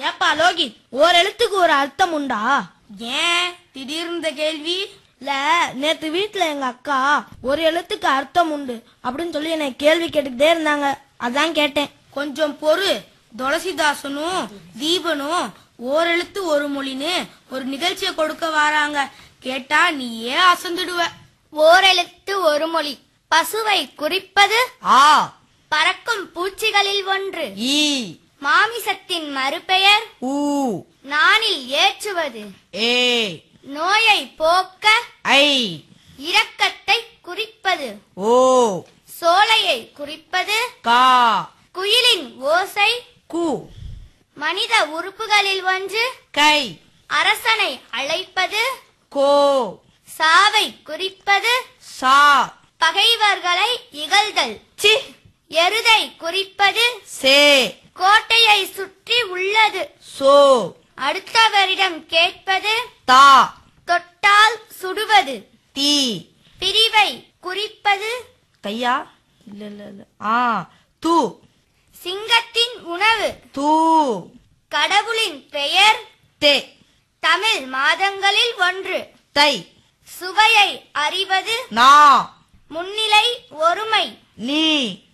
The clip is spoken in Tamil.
ஏப்பா லோகித் ஓர் எழுத்துக்கு ஒரு அர்த்தம் உண்டா ஏன் திடீர்னு இந்த கேள்வி இல்ல நேத்து வீட்ல எங்க அக்கா ஒரு எழுத்துக்கு அர்த்தம் உண்டு அப்படின்னு சொல்லி என்னை கேள்வி கேட்டுக்கிட்டே இருந்தாங்க அதான் கேட்டேன் கொஞ்சம் பொறு துளசிதாசனும் தீபனும் ஓரெழுத்து ஒரு மொழின்னு ஒரு நிகழ்ச்சியை கொடுக்க வராங்க கேட்டா நீயே அசந்துடுவ ஓரெழுத்து ஒரு மொழி பசுவை குறிப்பது ஆ பறக்கும் பூச்சிகளில் ஒன்று ஈ மாமிசத்தின் மறுபெயர் ஊ நானில் ஏற்றுவது ஏ நோயை போக்க ஐ இரக்கத்தை குறிப்பது ஓ சோலையை குறிப்பது கா குயிலின் ஓசை கு மனித உறுப்புகளில் ஒன்று கை அரசனை அழைப்பது கோ சாவை குறிப்பது சா பகைவர்களை இகழ்தல் சி எருதை குறிப்பது சே கோட்டையை சுற்றி உள்ளது சோ அடுத்தவரிடம் கேட்பது தா தொட்டால் சுடுவது தி பிரிவை குறிப்பது கையா இல்ல இல்ல இல்ல ஆ து சிங்கத்தின் உணவு தூ கடவுளின் பெயர் தே தமிழ் மாதங்களில் ஒன்று தை சுவையை அறிவது நா முன்னிலை ஒருமை நீ